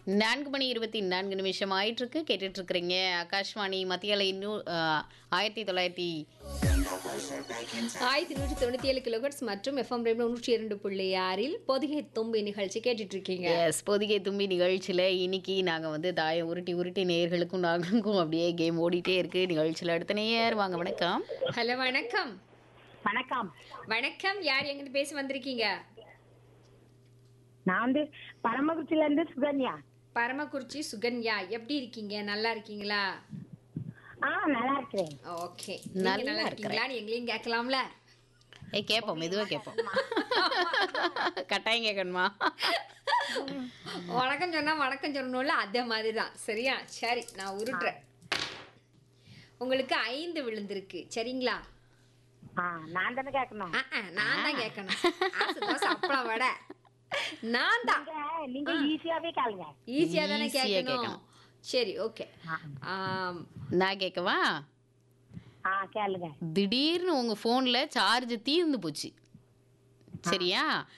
நான்கு மணி இருபத்தி நான்கு நிமிஷம் ஆயிட்டு இருக்கு கேட்டுட்டு இருக்கிறீங்க ஆகாஷ்வாணி மத்திய அலை இன்னும் ஆயிரத்தி தொள்ளாயிரத்தி ஆயிரத்தி நூற்றி தொண்ணூற்றி ஏழு கிலோகட்ஸ் மற்றும் எஃப்எம் ரேடியோ நூற்றி இரண்டு புள்ளி ஆறில் பொதிகை தும்பி நிகழ்ச்சி கேட்டுட்டு இருக்கீங்க எஸ் பொதிகை தும்பி நிகழ்ச்சியில் இன்னைக்கு நாங்கள் வந்து தாயம் உருட்டி உருட்டி நேயர்களுக்கும் நாங்களுக்கும் அப்படியே கேம் ஓடிட்டே இருக்கு நிகழ்ச்சியில் அடுத்த நேயர் வாங்க வணக்கம் ஹலோ வணக்கம் வணக்கம் வணக்கம் யார் எங்கிருந்து பேச வந்திருக்கீங்க நான் வந்து பரமக்குறிச்சில இருந்து சுகன்யா பரமக்குறிச்சி சுகன்யா எப்படி இருக்கீங்க நல்லா இருக்கீங்களா ஆ நல்லா இருக்கிறேன் ஓகே நல்லா நல்லா இருக்கீங்களான்னு எங்களையும் கேட்கலாம்ல ஏய் கேட்போம் மெதுவாக கேட்போம் கட்டாயம் கேட்கணுமா வணக்கம் சொன்னா வணக்கம் சொல்லணும்ல அதே மாதிரி தான் சரியா சரி நான் உருட்டுறேன் உங்களுக்கு ஐந்து விழுந்திருக்கு சரிங்களா ஆ நான் தானே கேட்கணும் ஆ, ஆ, நான் தான் கேட்கணும் ஆசை தோசை அப்பளம் வடை நான் தான் நீங்க- நீங்க ஈஸியாவே கேளுங்க ஈஸியா தானே Easy-ஆ கேட்கணும் கேட்கணும். சரி ஓகே ஆ. நான் கேட்கவா ஆ கேளுங்க திடீர்னு உங்கள் ஃபோனில் சார்ஜ் தீர்ந்து போச்சு சரியா